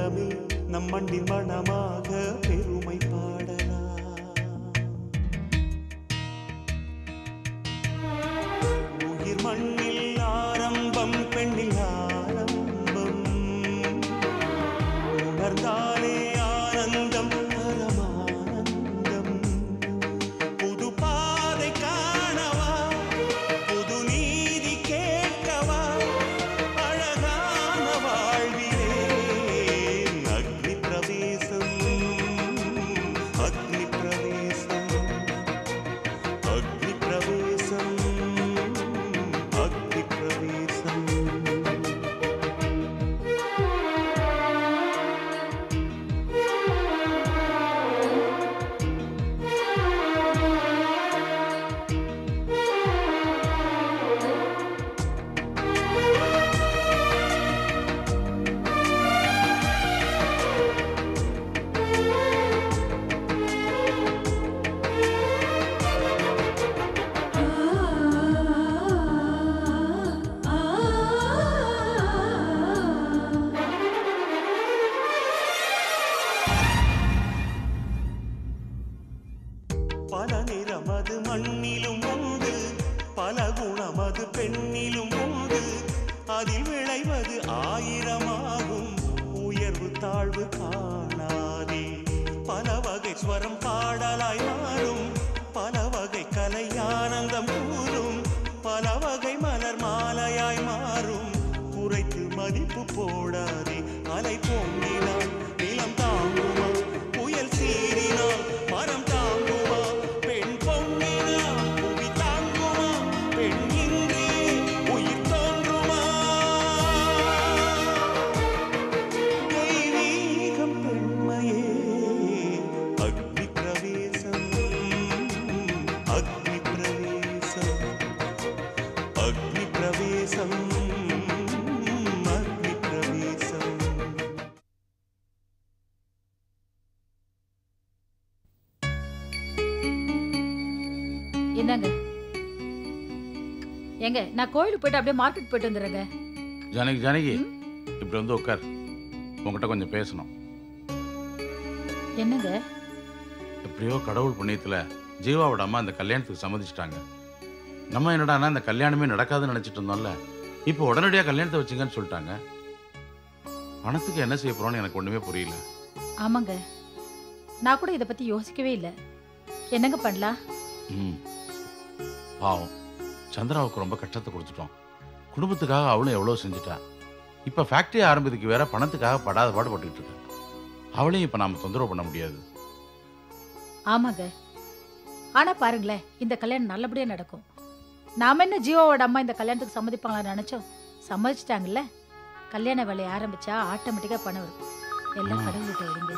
உள்ளமே நம் மண்ணின் மனமாக பெருமை பாடலாம் உயிர் மண்ணில் ஆரம்பம் பெண்ணில் ஆரம்பம் உணர்ந்தாலே ஆனந்தம் பரமானந்தம் புது பாதை காணவா புது நீதி கேட்கவா அழகான வாழ்விலே அக்னி பிரவேசம் அக்னி பிரவேசம் அக்னி பிரவேசம் அக்னி பிரவேசம் பல நிறமது மண்ணிலும் உண்டு பல குணமது பெண்ணிலும் உண்டு அதில் விளைவது ஆயிரமாகும் உயர்வு தாழ்வு காணாதே பல வகை ஸ்வரம் பாடலாய் மாறும் பல வகை கலை ஆனந்தம் கூறும் பல வகை மலர் மாலையாய் மாறும் குறைத்து மதிப்பு போடாதே அலை பொங்கினால் நிலம் தாங்குமா புயல் சீறினால் மரம் தாங்குமா பெண் பொங்கினால் புவி தாங்குமா பெண் இன்றே உயிர் தோன்றுமா தெய்வீகம் பெண்மையே அக்னி பிரவேசம் அக்னி பிரவேசம் அக்னி பிரவேசம் அக்னி பிரவேசம் என்னங்க ஏங்க நான் கோயிலுக்கு போயிட்டு அப்படியே மார்க்கெட் போயிட்டு வந்துடுறேங்க ஜானகி ஜானகி இப்படி வந்து உட்கார் உங்ககிட்ட கொஞ்சம் பேசணும் என்னங்க எப்படியோ கடவுள் புண்ணியத்தில் ஜீவாவோட அம்மா அந்த கல்யாணத்துக்கு சம்மதிச்சிட்டாங்க நம்ம என்னடான்னா இந்த கல்யாணமே நடக்காதுன்னு நினச்சிட்டு இருந்தோம்ல இப்போ உடனடியாக கல்யாணத்தை வச்சுங்கன்னு சொல்லிட்டாங்க பணத்துக்கு என்ன செய்ய போகிறோன்னு எனக்கு ஒன்றுமே புரியல ஆமாங்க நான் கூட இதை பத்தி யோசிக்கவே இல்லை என்னங்க பண்ணலாம் ம் பாவம் சந்திராவுக்கு ரொம்ப கஷ்டத்தை கொடுத்துட்டோம் குடும்பத்துக்காக அவளும் எவ்வளோ செஞ்சுட்டா இப்போ ஃபேக்ட்ரி ஆரம்பித்துக்கு வேற பணத்துக்காக படாத பாடுபட்டுக்கிட்டு இருக்கா அவளையும் இப்போ நாம் தொந்தரவு பண்ண முடியாது ஆமாங்க ஆனா பாருங்களேன் இந்த கல்யாணம் நல்லபடியா நடக்கும் நாம என்ன ஜீவாவோட அம்மா இந்த கல்யாணத்துக்கு சம்மதிப்பாங்களான்னு நினைச்சோம் சம்மதிச்சிட்டாங்கல்ல கல்யாண வேலையை ஆரம்பிச்சா ஆட்டோமேட்டிக்கா பணம் வரும் எல்லாம் ஆ. கடவுள்கிட்ட விடுங்க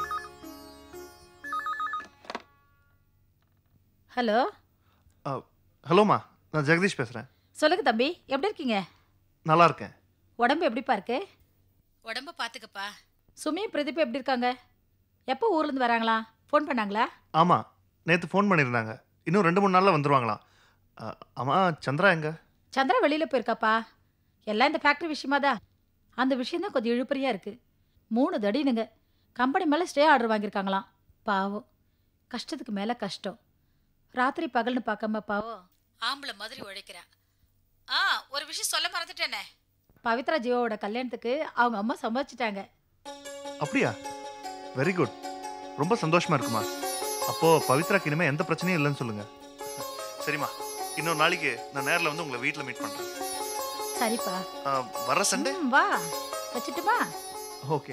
ஹலோ ஹலோம்மா நான் ஜெகதீஷ் பேசுகிறேன் சொல்லுங்க தம்பி எப்படி இருக்கீங்க நல்லா இருக்கேன் உடம்பு எப்படிப்பா இருக்கு உடம்ப பாத்துக்கப்பா சுமி பிரதீப் எப்படி இருக்காங்க எப்போ ஊர்ல இருந்து வராங்களா ஃபோன் பண்ணாங்களா ஆமாம் நேற்று ஃபோன் பண்ணியிருந்தாங்க இன்னும் ரெண்டு மூணு நாளில் வந்துருவாங்களாம் அ, ஆமாம் சந்திரா எங்க சந்திரா வெளியில போயிருக்காப்பா எல்லாம் இந்த ஃபேக்டரி விஷயமா தான் அந்த விஷயம் தான் கொஞ்சம் இழுப்பறியா இருக்கு மூணு தடினுங்க கம்பெனி மேல ஸ்டே ஆர்டர் வாங்கியிருக்காங்களாம் பாவம் கஷ்டத்துக்கு மேல கஷ்டம் ராத்திரி பகல்னு பார்க்காம பாவம் ஆம்பளை மாதிரி உழைக்கிறா ஆ ஒரு விஷயம் சொல்ல மறந்துட்டேனே பவித்ரா ஜீவாவோட கல்யாணத்துக்கு அவங்க அம்மா சம்பாதிச்சிட்டாங்க அப்படியா வெரி குட் ரொம்ப சந்தோஷமா இருக்குமா அப்போது பவித்ராக்கு இனிமேல் எந்த பிரச்சனையும் இல்லைன்னு சொல்லுங்கள் சரிம்மா இன்னொரு நாளைக்கு நான் நேரில் வந்து உங்களை வீட்டில் மீட் பண்ணுறேன் சரிப்பா வர சண்டே ம், வா வச்சுட்டுமா ஓகே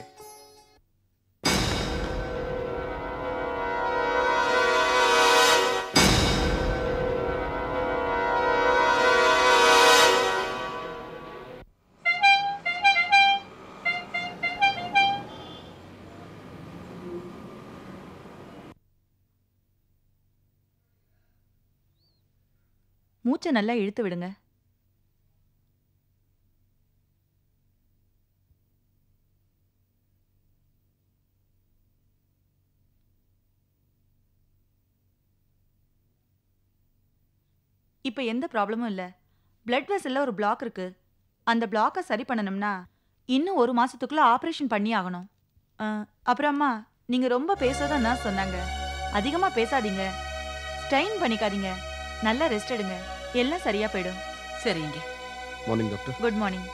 மூச்சை நல்லா இழுத்து விடுங்க இப்போ எந்த ப்ராப்ளமும் இல்லை பிளட் வெசல்ல ஒரு பிளாக் இருக்கு அந்த பிளாக்கை சரி பண்ணணும்னா இன்னும் ஒரு மாசத்துக்குள்ள ஆபரேஷன் பண்ணி ஆகணும் ஆ, அப்புறம் அம்மா நீங்க ரொம்ப பேசாதான் நான் சொன்னாங்க அதிகமா பேசாதீங்க ஸ்ட்ரெயின் பண்ணிக்காதீங்க நல்லா ரெஸ்ட் எடுங்க எல்லாம் சரியா போயிடும் சரிங்க மார்னிங் டாக்டர் குட் மார்னிங்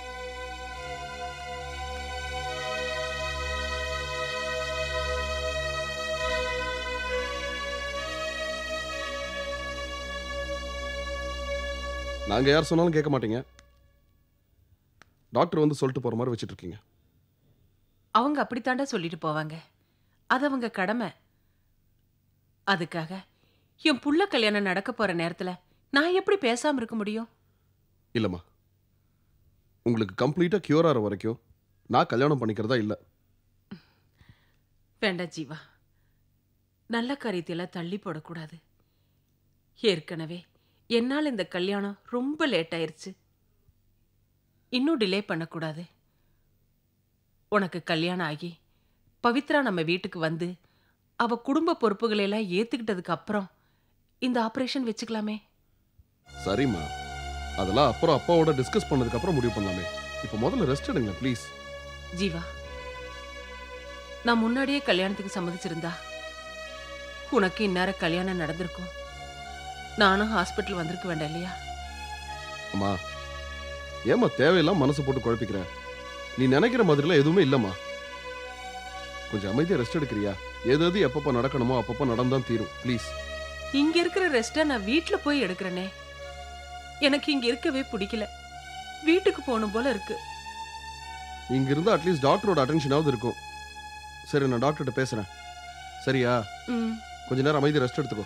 நாங்க யார் சொன்னாலும் கேட்க மாட்டீங்க டாக்டர் வந்து சொல்லிட்டு போற மாதிரி வச்சிட்டு இருக்கீங்க அவங்க அப்படித்தாண்டா சொல்லிட்டு போவாங்க அது அவங்க கடமை அதுக்காக என் புள்ள கல்யாணம் நடக்க போற நேரத்துல நான் எப்படி பேசாம இருக்க முடியும் இல்லம்மா உங்களுக்கு கம்ப்ளீட்டா கியூர் ஆகிற வரைக்கும் நான் கல்யாணம் பண்ணிக்கிறதா இல்ல வேண்டாம் ஜீவா நல்ல காரியத்தையெல்லாம் தள்ளி போடக்கூடாது ஏற்கனவே என்னால் இந்த கல்யாணம் ரொம்ப லேட் ஆயிருச்சு இன்னும் டிலே பண்ணக்கூடாது உனக்கு கல்யாணம் ஆகி பவித்ரா நம்ம வீட்டுக்கு வந்து அவ குடும்ப பொறுப்புகளை எல்லாம் ஏத்துக்கிட்டதுக்கு அப்புறம் இந்த ஆபரேஷன் வச்சுக்கலாமே சரிம்மா அதெல்லாம் அப்புறம் அப்பாவோட டிஸ்கஸ் பண்ணதுக்கு அப்புறம் முடிவு பண்ணலாமே இப்போ முதல்ல ரெஸ்ட் எடுங்க ப்ளீஸ் ஜீவா நான் முன்னாடியே கல்யாணத்துக்கு சம்மதிச்சிருந்தா உனக்கு இந்நேரம் கல்யாணம் நடந்திருக்கும் நானும் ஹாஸ்பிட்டல் வந்திருக்க வேண்டாம் இல்லையா அம்மா ஏம்மா தேவையில்லாம மனசு போட்டு குழப்பிக்கிற நீ நினைக்கிற மாதிரிலாம் எதுவுமே இல்லம்மா கொஞ்சம் அமைதியா ரெஸ்ட் எடுக்கிறியா எது எது எப்பப்போ நடக்கணுமோ அப்பப்போ நடந்தான் தீரும் ப்ளீஸ் இங்க இருக்கிற ரெஸ்ட்டை நான் வீட்ல போய் எடுக்கிறேனே எனக்கு இங்க இருக்கவே பிடிக்கல வீட்டுக்கு போகணும் போல இருக்கு இங்க இருந்தா அட்லீஸ்ட் டாக்டரோட அட்டென்ஷனாவது இருக்கும் சரி நான் டாக்டர்கிட்ட பேசுறேன் சரியா ம் கொஞ்ச நேரம் அமைதி ரெஸ்ட் எடுத்துக்கோ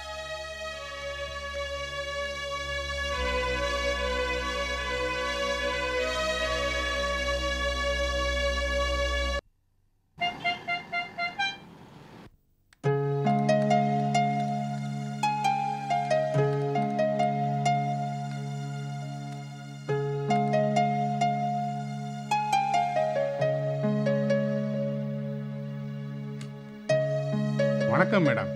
வணக்கம் மேடம்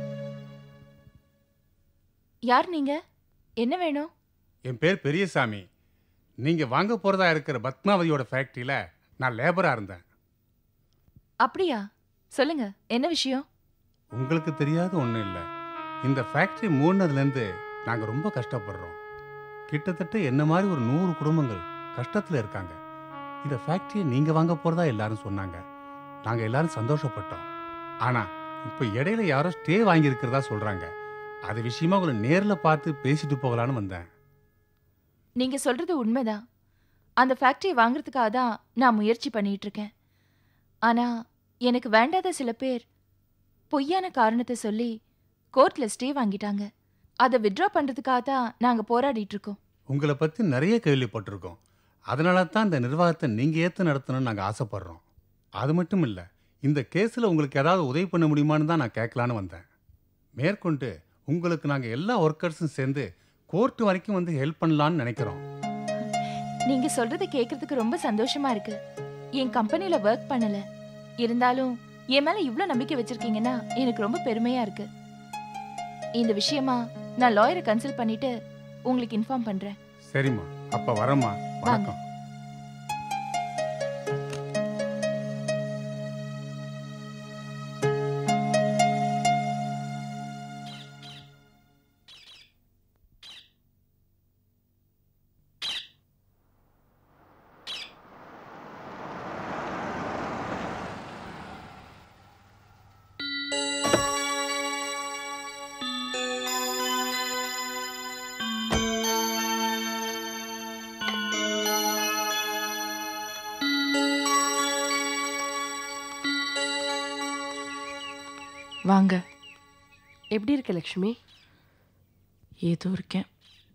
யார் நீங்க என்ன வேணும் என் பேர் பெரியசாமி நீங்கள் வாங்க போகிறதா இருக்கிற பத்மாவதியோட ஃபேக்ட்ரியில் நான் லேபராக இருந்தேன் அப்படியா சொல்லுங்க என்ன விஷயம் உங்களுக்கு தெரியாத ஒன்றும் இல்லை இந்த ஃபேக்ட்ரி மூடினதுலேருந்து நாங்கள் ரொம்ப கஷ்டப்படுறோம் கிட்டத்தட்ட என்ன மாதிரி ஒரு நூறு குடும்பங்கள் கஷ்டத்தில் இருக்காங்க இந்த ஃபேக்ட்ரியை நீங்கள் வாங்க போகிறதா எல்லாரும் சொன்னாங்க நாங்கள் எல்லாரும் சந்தோஷப்பட்டோம் ஆனால் இப்போ இடையில யாரோ ஸ்டே வாங்கியிருக்கிறதா சொல்கிறாங்க அது விஷயமா உங்களை நேரில் பார்த்து பேசிட்டு போகலான்னு வந்தேன் நீங்க சொல்றது உண்மைதான் அந்த ஃபேக்டரியை வாங்குறதுக்காக தான் நான் முயற்சி பண்ணிட்டு இருக்கேன் ஆனா எனக்கு வேண்டாத சில பேர் பொய்யான காரணத்தை சொல்லி கோர்ட்ல ஸ்டே வாங்கிட்டாங்க அதை வித்ட்ரா பண்றதுக்காக தான் நாங்க போராடிட்டு இருக்கோம் உங்களை பற்றி நிறைய கேள்விப்பட்டிருக்கோம் அதனால தான் இந்த நிர்வாகத்தை நீங்கள் ஏற்று நடத்தணும்னு நாங்கள் ஆசைப்படுறோம் அது மட்டும் இல்லை இந்த கேஸில் உங்களுக்கு ஏதாவது உதவி பண்ண முடியுமான்னு தான் நான் கேட்கலான்னு வந்தேன் மேற்கொண்டு உங்களுக்கு நாங்கள் எல்லா ஒர்க்கர்ஸும் சேர்ந்து கோர்ட் வரைக்கும் வந்து ஹெல்ப் பண்ணலான்னு நினைக்கிறோம் நீங்க சொல்றதை கேட்கறதுக்கு ரொம்ப சந்தோஷமா இருக்கு என் கம்பெனில ஒர்க் பண்ணல இருந்தாலும் என் மேல இவ்ளோ நம்பிக்கை வச்சிருக்கீங்கன்னா எனக்கு ரொம்ப பெருமையா இருக்கு இந்த விஷயமா நான் லாயரை கன்சல்ட் பண்ணிட்டு உங்களுக்கு இன்ஃபார்ம் பண்றேன் சரிம்மா அப்போ வரேம்மா வணக்கம் வாங்க எப்படி இருக்க லக்ஷ்மி ஏதோ இருக்கேன்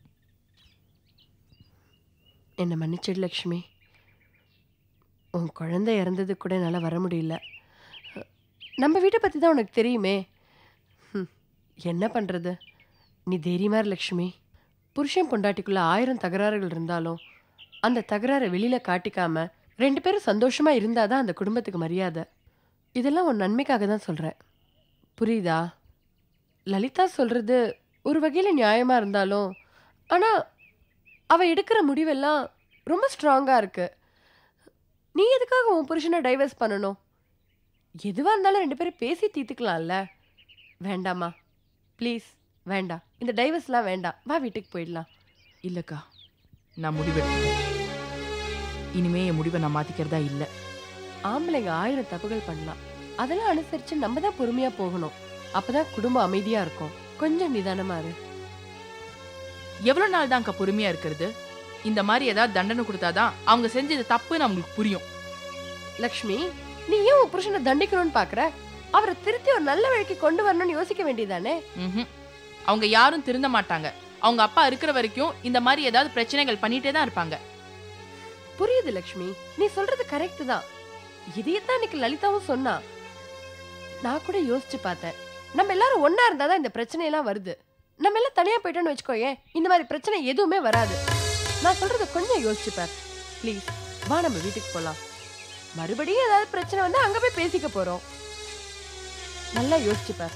என்னை மன்னிச்சிடு லக்ஷ்மி உன் குழந்தை இறந்தது கூட என்னால் வர முடியல நம்ம வீட்டை பற்றி தான் உனக்கு தெரியுமே ஹம், என்ன பண்ணுறது நீ தைரியமா இரு லக்ஷ்மி புருஷன் பொண்டாட்டிக்குள்ள ஆயிரம் தகராறுகள் இருந்தாலும் அந்த தகராறை வெளியில் காட்டிக்காம ரெண்டு பேரும் சந்தோஷமாக இருந்தால் தான் அந்த குடும்பத்துக்கு மரியாதை இதெல்லாம் உன் நன்மைக்காக தான் சொல்கிறேன் புரியுதா லலிதா சொல்கிறது ஒரு வகையில் நியாயமாக இருந்தாலும் ஆனால் அவள் எடுக்கிற முடிவெல்லாம் ரொம்ப ஸ்ட்ராங்காக இருக்கு நீ எதுக்காக உன் புருஷனை டைவர்ஸ் பண்ணணும் எதுவா இருந்தாலும் ரெண்டு பேரும் பேசி தீர்த்துக்கலாம்ல வேண்டாமா ப்ளீஸ் வேண்டாம் இந்த டைவர்ஸ்லாம் வேண்டாம் வா வீட்டுக்கு போயிடலாம் இல்லக்கா நான் முடிவெடுத்துட்டேன் இனிமே என் முடிவை நான் மாத்திக்கிறதா இல்ல ஆம்பளைங்க ஆயிரம் தப்புகள் பண்ணலாம் அதெல்லாம் அனுசரிச்சு நம்ம தான் பொறுமையா போகணும் அப்பதான் குடும்பம் அமைதியா இருக்கும் கொஞ்சம் நிதானமா இரு எவ்வளவு நாள் தான் பொறுமையா இருக்கிறது இந்த மாதிரி ஏதாவது தண்டனை கொடுத்தாதான் அவங்க செஞ்சது தப்புன்னு அவங்களுக்கு புரியும் லக்ஷ்மி நீ ஏன் உன் புருஷனை தண்டிக்கணும்னு பாக்குற அவரை திருத்தி ஒரு நல்ல வழிக்கு கொண்டு வரணும்னு யோசிக்க வேண்டியதானே ம்ஹும். அவங்க யாரும் திருந்த மாட்டாங்க அவங்க அப்பா இருக்கிற வரைக்கும் இந்த மாதிரி ஏதாவது பிரச்சனைகள் பண்ணிட்டே தான் இருப்பாங்க புரியுது லக்ஷ்மி நீ சொல்றது கரெக்ட் தான் இதையத்தான் இன்னைக்கு லலிதாவும் சொன்னா நான் கூட யோசிச்சு பார்த்தேன் நம்ம எல்லாரும் ஒண்ணா இருந்தாதான் இந்த பிரச்சனை எல்லாம் வருது நம்ம எல்லாம் தனியா போயிட்டோம்னு வச்சுக்கோயேன் இந்த மாதிரி பிரச்சனை எதுவுமே வராது நான் சொல்றத கொஞ்சம் யோசிச்சு பார் ப்ளீஸ் வா நம்ம வீட்டுக்கு போலாம் மறுபடியும் ஏதாவது பிரச்சனை வந்தா அங்க போய் பேசிக்க போறோம் நல்லா யோசிச்சு பார்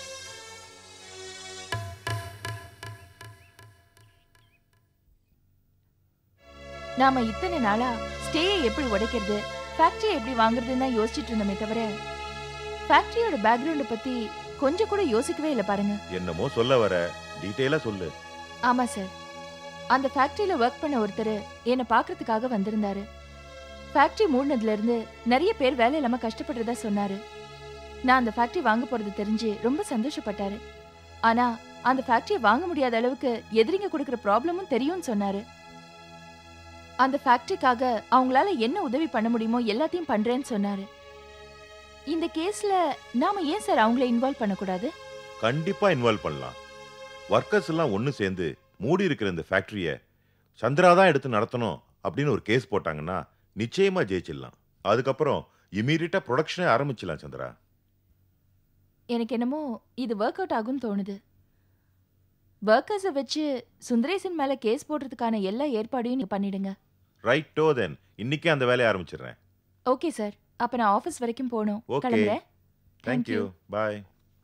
நாம இத்தனை நாளா ஸ்டேயை எப்படி உடைக்கிறது ஃபேக்டரியை எப்படி வாங்குறதுன்னு தான் யோசிச்சுட்டு இருந்தோமே தவிர ஃபேக்டரியோட பேக்ரவுண்டை பத்தி கொஞ்சம் கூட யோசிக்கவே இல்லை பாருங்க என்னமோ சொல்ல வர டீட்டெயிலா சொல்லு ஆமா சார் அந்த ஃபேக்டரியில ஒர்க் பண்ண ஒருத்தர் என்னை பார்க்கறதுக்காக வந்திருந்தாரு ஃபேக்டரி மூடினதுல இருந்து நிறைய பேர் வேலை இல்லாம கஷ்டப்படுறதா சொன்னாரு நான் அந்த ஃபேக்டரி வாங்க போறது தெரிஞ்சு ரொம்ப சந்தோஷப்பட்டாரு ஆனா அந்த ஃபேக்டரியை வாங்க முடியாத அளவுக்கு எதிரிங்க கொடுக்குற ப்ராப்ளமும் தெரியும்னு சொன்னாரு அந்த ஃபேக்டரிக்காக அவங்களால என்ன உதவி பண்ண முடியுமோ எல்லாத்தையும் பண்றேன்னு சொன்னாரு இந்த கேஸ்ல நாம ஏன் சார் அவங்கள இன்வால்வ் பண்ணக்கூடாது கண்டிப்பா இன்வால்வ் பண்ணலாம் ஒர்க்கர்ஸ் எல்லாம் ஒன்று சேர்ந்து மூடி இருக்கிற இந்த ஃபேக்டரியை சந்திரா தான் எடுத்து நடத்தணும் அப்படின்னு ஒரு கேஸ் போட்டாங்கன்னா நிச்சயமா ஜெயிச்சிடலாம் அதுக்கப்புறம் இமீடியட்டா ப்ரொடக்ஷனே ஆரம்பிச்சிடலாம் சந்திரா எனக்கு என்னமோ இது ஒர்க் அவுட் ஆகும்னு தோணுது ஒர்க்கர்ஸை வச்சு சுந்தரேசன் மேல கேஸ் போடுறதுக்கான எல்லா ஏற்பாடையும் நீங்க பண்ணிடுங்க ரைட்டோ தென் இன்னைக்கே அந்த வேலையை ஆரம்பிச்சிடுறேன் ஓகே சார் அப்ப நான் ஆபீஸ் வரைக்கும் போகணும் ஓகே கிளம்புறேன் thank you bye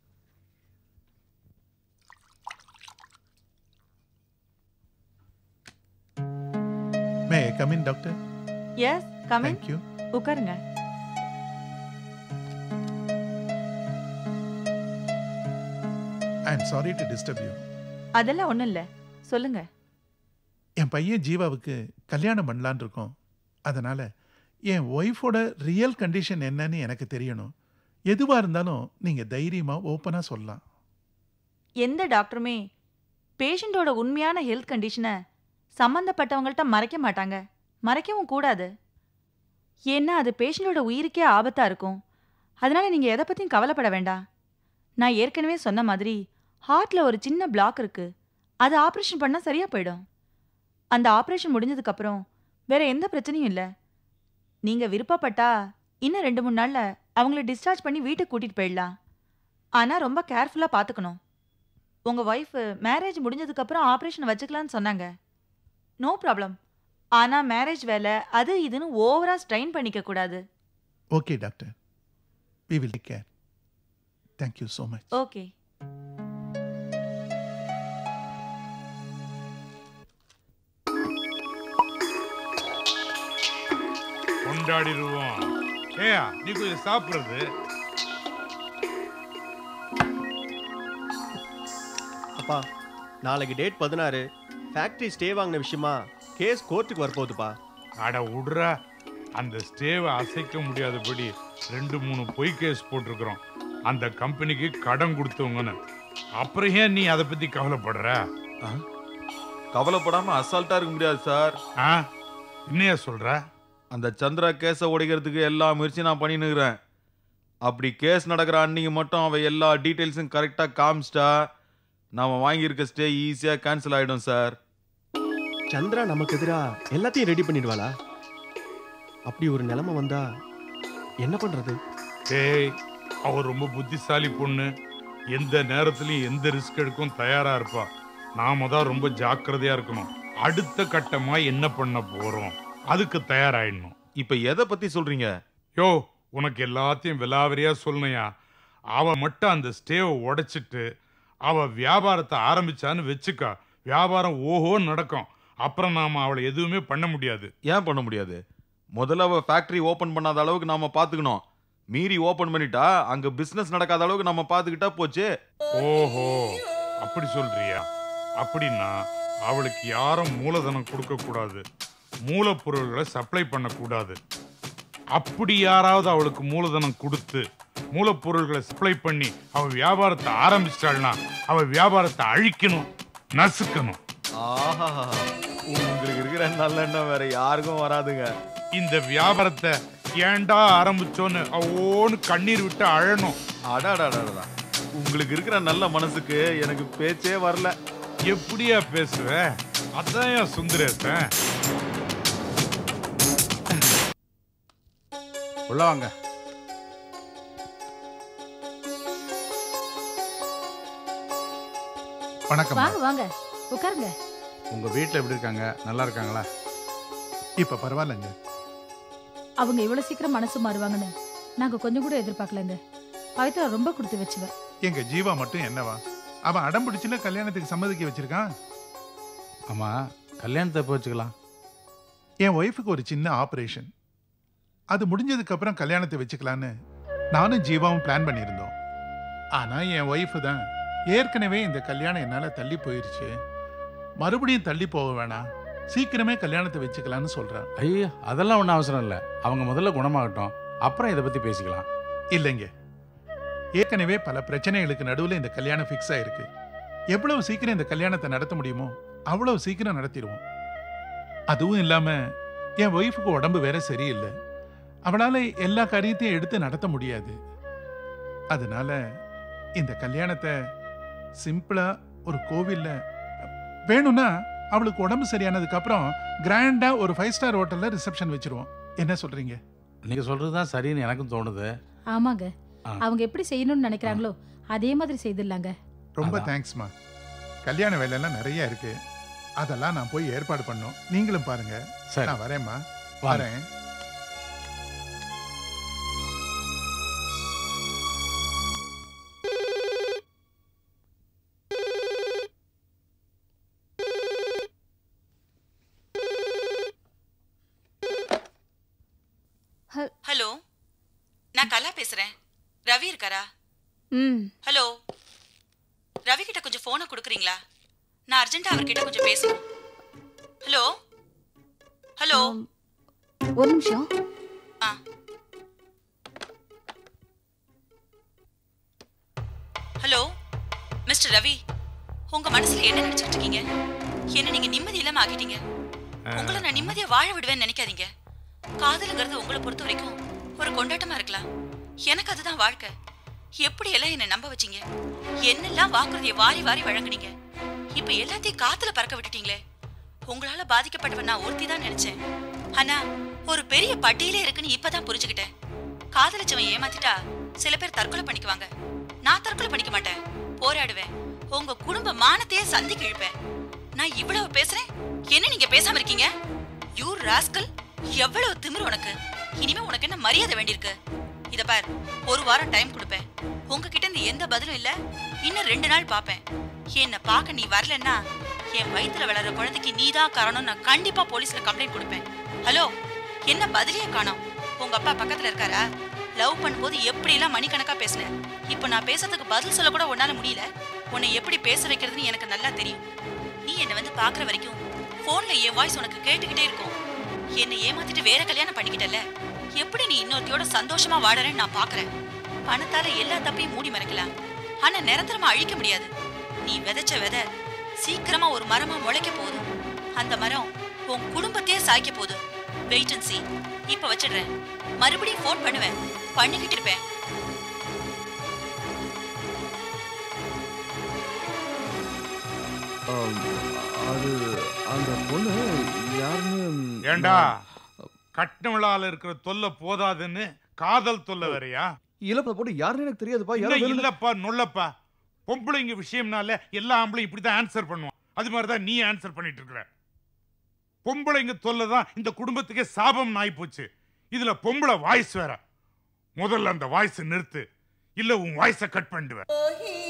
may come in doctor yes coming thank you உட்காருங்க I am sorry to disturb you அதெல்லாம் ஒண்ணும் இல்ல சொல்லுங்க என் பையன் ஜீவாவுக்கு கல்யாணம் பண்ணலான்னு இருக்கோம் அதனால என் ஒய்ஃபோட ரியல் கண்டிஷன் என்னன்னு எனக்கு தெரியணும் எதுவாக இருந்தாலும் நீங்கள் தைரியமாக ஓப்பனாக சொல்லலாம் எந்த டாக்டருமே பேஷண்ட்டோட உண்மையான ஹெல்த் கண்டிஷனை சம்மந்தப்பட்டவங்கள்ட்ட மறைக்க மாட்டாங்க மறைக்கவும் கூடாது ஏன்னா அது பேஷண்ட்டோட உயிருக்கே ஆபத்தாக இருக்கும் அதனால நீங்கள் எதை பற்றியும் கவலைப்பட வேண்டாம் நான் ஏற்கனவே சொன்ன மாதிரி ஹார்ட்டில் ஒரு சின்ன பிளாக் இருக்கு அது ஆப்ரேஷன் பண்ணால் சரியாக போயிடும் அந்த ஆப்ரேஷன் முடிஞ்சதுக்கப்புறம் வேற எந்த பிரச்சனையும் இல்லை நீங்கள் விருப்பப்பட்டா இன்னும் ரெண்டு மூணு நாளில் அவங்கள டிஸ்சார்ஜ் பண்ணி வீட்டுக்கு கூட்டிகிட்டு போயிடலாம் ஆனால் ரொம்ப கேர்ஃபுல்லாக பார்த்துக்கணும் உங்கள் ஒய்ஃப் மேரேஜ் முடிஞ்சதுக்கப்புறம் ஆப்ரேஷன் வச்சுக்கலான்னு சொன்னாங்க நோ ப்ராப்ளம் ஆனால் மேரேஜ் வேலை அது இதுன்னு ஓவராக ஸ்ட்ரெயின் பண்ணிக்க கூடாது okay doctor we will take care thank you so much okay கொண்டாடிடுவோம் ஏயா நீ கொஞ்சம் சாப்பிடுறது அப்பா நாளைக்கு டேட் பதினாறு ஃபேக்ட்ரி ஸ்டே வாங்கின விஷயமா கேஸ் கோர்ட்டுக்கு வரப்போகுதுப்பா அட விடுறா அந்த ஸ்டேவை அசைக்க முடியாதபடி ரெண்டு மூணு பொய் கேஸ் போட்டிருக்கிறோம் அந்த கம்பெனிக்கு கடன் கொடுத்தவங்கன்னு அப்புறம் ஏன் நீ அதை பத்தி கவலைப்படுற கவலைப்படாம அசால்ட்டா இருக்க முடியாது சார் ஆ என்னையா சொல்ற அந்த சந்திரா கேஸை உடைக்கிறதுக்கு எல்லா முயற்சியும் நான் பண்ணினுக்கிறேன் அப்படி கேஸ் நடக்கிற அன்னைக்கு மட்டும் அவ எல்லா டீட்டெயில்ஸும் கரெக்டாக காமிச்சிட்டா நாம வாங்கியிருக்க ஸ்டே ஈஸியாக கேன்சல் ஆகிடும் சார் சந்திரா நமக்கு எதிரா எல்லாத்தையும் ரெடி பண்ணிடுவாளா அப்படி ஒரு நிலைமை வந்தா என்ன பண்றது டேய் அவ ரொம்ப புத்திசாலி பொண்ணு எந்த நேரத்துலயும் எந்த ரிஸ்க் எடுக்கும் தயாரா இருப்பா நாம தான் ரொம்ப ஜாக்கிரதையா இருக்கணும் அடுத்த கட்டமா என்ன பண்ண போறோம் அதுக்கு தயாராயிடணும் இப்போ எதை பத்தி சொல்றீங்க யோ உனக்கு எல்லாத்தையும் விலாவரியா சொல்லணுயா அவ மட்டும் அந்த ஸ்டேவை உடைச்சிட்டு அவ வியாபாரத்தை ஆரம்பிச்சான்னு வச்சுக்கா வியாபாரம் ஓஹோ நடக்கும் அப்புறம் நாம அவளை எதுவுமே பண்ண முடியாது ஏன் பண்ண முடியாது முதல்ல அவ ஃபேக்டரி ஓபன் பண்ணாத அளவுக்கு நாம பாத்துக்கணும் மீறி ஓபன் பண்ணிட்டா அங்க பிசினஸ் நடக்காத அளவுக்கு நம்ம பாத்துக்கிட்டா போச்சு ஓஹோ அப்படி சொல்றியா அப்படின்னா அவளுக்கு யாரும் மூலதனம் கொடுக்க கூடாது மூலப்பொருள்களை சப்ளை பண்ணக்கூடாது அப்படி யாராவது அவளுக்கு மூலதனம் கொடுத்து மூலப்பொருள்களை சப்ளை பண்ணி அவ வியாபாரத்தை ஆரம்பிச்சிட்டாள்னா அவ வியாபாரத்தை அழிக்கணும் நசுக்கணும் ஆஹா உங்களுக்கு இருக்கிற நல்லெண்ணம் வேற யாருக்கும் வராதுங்க இந்த வியாபாரத்தை ஏன்டா ஆரம்பிச்சோன்னு ஓன்னு கண்ணீர் விட்டு அழணும் அடாடாடாடா உங்களுக்கு இருக்கிற நல்ல மனசுக்கு எனக்கு பேச்சே வரல எப்படியா பேசுவ அதான் என் சுந்தரேசன் உள்ள வாங்க வணக்கம் வாங்க வாங்க உட்காருங்க உங்க வீட்டில் எப்படி இருக்காங்க நல்லா இருக்காங்களா இப்ப பரவாயில்லைங்க அவங்க இவ்வளவு சீக்கிரம் மனசு மாறுவாங்கன்னு நாங்க கொஞ்சம் கூட எதிர்பார்க்கலங்க பவித்ரா ரொம்ப கொடுத்து வச்சுவ எங்க ஜீவா மட்டும் என்னவா அவன் அடம் பிடிச்சுல கல்யாணத்துக்கு சம்மதிக்க வச்சிருக்கான் ஆமா கல்யாணத்தை எப்போ வச்சுக்கலாம் என் ஒய்ஃபுக்கு ஒரு சின்ன ஆபரேஷன் அது முடிஞ்சதுக்கு அப்புறம் கல்யாணத்தை வச்சுக்கலான்னு நானும் ஜீவாவும் பிளான் பண்ணியிருந்தோம் ஆனா என் ஒய்ஃபு தான் ஏற்கனவே இந்த கல்யாணம் என்னால தள்ளி போயிருச்சு மறுபடியும் தள்ளி போக வேணாம் சீக்கிரமே கல்யாணத்தை வச்சுக்கலாம்னு சொல்றான் ஐயோ அதெல்லாம் ஒன்றும் அவசரம் இல்லை அவங்க முதல்ல குணமாகட்டும் அப்புறம் இதை பற்றி பேசிக்கலாம் இல்லைங்க ஏற்கனவே பல பிரச்சனைகளுக்கு நடுவில் இந்த கல்யாணம் ஃபிக்ஸ் ஆயிருக்கு எவ்வளவு சீக்கிரம் இந்த கல்யாணத்தை நடத்த முடியுமோ அவ்வளவு சீக்கிரம் நடத்திடுவோம் அதுவும் இல்லாம என் ஒய்ஃபுக்கு உடம்பு வேற சரியில்லை அவளால எல்லா காரியத்தையும் எடுத்து நடத்த முடியாது அதனால இந்த கல்யாணத்தை சிம்பிளா ஒரு கோவில்ல வேணும்னா அவளுக்கு உடம்பு சரியானதுக்கு அப்புறம் கிராண்டா ஒரு ஃபைவ் ஸ்டார் ஹோட்டல்ல ரிசப்ஷன் வச்சிருவோம் என்ன சொல்றீங்க நீங்க சொல்றது தான் சரின்னு எனக்கும் தோணுது ஆமாங்க ஆ. அவங்க எப்படி செய்யணும்னு நினைக்கிறாங்களோ அதே மாதிரி செய்திடலாங்க ரொம்ப அதான். தேங்க்ஸ்மா கல்யாண வேலையெல்லாம் நிறைய இருக்கு அதெல்லாம் நான் போய் ஏற்பாடு பண்ணோம் நீங்களும் பாருங்க சரி. நான் வரேம்மா வாங்க. வரேன் ஹலோ நான் கலா பேசுறேன் ரவி இருக்காரா ம் ஹலோ ரவி கிட்ட கொஞ்சம் போனை கொடுக்குறீங்களா நான் அர்ஜென்ட்டா அவர்கிட்ட கொஞ்சம் பேசணும் ஹலோ ஹலோ ஒரு நிமிஷம் ஆ ஹலோ மிஸ்டர் ரவி உங்க மனசுல என்ன நினைச்சிட்டு இருக்கீங்க என்ன நீங்க நிம்மதி இல்லாம ஆக்கிட்டீங்க உங்களை நான் நிம்மதியா வாழ விடுவேன்னு நினைக்காதீங்க காதலுங்கிறது உங்களை பொறுத்த வரைக்கும் ஒரு கொண்டாட்டமா இருக்கலாம் எனக்கு அதுதான் வாழ்க்கை எப்படி எல்லாம் என்ன நம்ப வச்சீங்க என்னெல்லாம் வாக்குறுதியை வாரி வாரி வழங்குனீங்க இப்ப எல்லாத்தையும் காத்துல பறக்க விட்டுட்டீங்களே உங்களால பாதிக்கப்பட்டவன் நான் ஒருத்தி தான் நினைச்சேன் ஆனா ஒரு பெரிய பட்டியலே இருக்குன்னு இப்பதான் புரிஞ்சுக்கிட்டேன் காதலிச்சவன் ஏமாத்திட்டா சில பேர் தற்கொலை பண்ணிக்குவாங்க நான் தற்கொலை பண்ணிக்க மாட்டேன் போராடுவேன் உங்க குடும்ப மானத்தையே சந்திக்கு இழுப்பேன் நான் இவ்வளவு பேசுறேன் என்ன நீங்க பேசாம இருக்கீங்க யூ ராஸ்கல் எவ்வளவு திமிரு உனக்கு இனிமே உனக்கு என்ன மரியாதை வேண்டியிருக்கு இத பார் ஒரு வாரம் டைம் கொடுப்பேன் உங்ககிட்ட இருந்து எந்த பதிலும் இல்ல இன்னும் ரெண்டு நாள் பாப்பேன் என்ன பார்க்க நீ வரலன்னா என் வயித்துல வளர்ற குழந்தைக்கு நீதான் காரணம் நான் கண்டிப்பா போலீஸ்ல கம்ப்ளைண்ட் கொடுப்பேன் ஹலோ என்ன பதிலே காணோம் உங்க அப்பா பக்கத்துல இருக்காரா லவ் பண்ணும்போது எப்படி எல்லாம் மணிக்கணக்கா பேசினேன் இப்போ நான் பேசுறதுக்கு பதில் சொல்ல கூட உன்னால முடியல உன்னை எப்படி பேச வைக்கிறதுன்னு எனக்கு நல்லா தெரியும் நீ என்னை வந்து பாக்குற வரைக்கும் போன்ல என் வாய்ஸ் உனக்கு கேட்டுக்கிட்டே இருக்கும் என்னை ஏமாத்திட்டு வேற கல்யாணம் பண்ணிக்கிட்டல எப்படி நீ இன்னொருத்தியோட சந்தோஷமா வாழறேன்னு நான் பாக்குறேன் பணத்தால எல்லா தப்பையும் மூடி மறைக்கலாம் ஆனா நிரந்தரமா அழிக்க முடியாது நீ விதைச்ச விதை சீக்கிரமா ஒரு மரமா முளைக்க போகுது அந்த மரம் உன் குடும்பத்தையே சாய்க்க போகுது வெயிட் அண்ட் see இப்ப வச்சிடுறேன் மறுபடியும் ஃபோன் பண்ணுவேன் பண்ணிக்கிட்டு இருப்பேன் அது அந்த பொண்ணு யாருன்னு ஏண்டா கட்டவிழால இருக்கிற தொல்லை போதாதுன்னு காதல் தொல்லை வேறயா இலப்ப போட்டு யாருன்னு எனக்கு தெரியாதுப்பா யாரோ இன்னும் வேணும்னு- இல்லப்பா நொல்லப்பா பொம்பளைங்க விஷயம்னால எல்லா ஆம்பளையும் இப்படி தான் ஆன்சர் பண்ணுவான் அது மாதிரி தான் நீ ஆன்சர் பண்ணிட்டு இருக்கிற பொம்பளைங்க தொல்லை தான் இந்த குடும்பத்துக்கே சாபம் நாய் போச்சு இதுல பொம்பளை வாய்ஸ் வேற முதல்ல அந்த வாய்ஸ் நிறுத்து இல்ல உன் வாய்ஸை கட் பண்ணிடுவேன்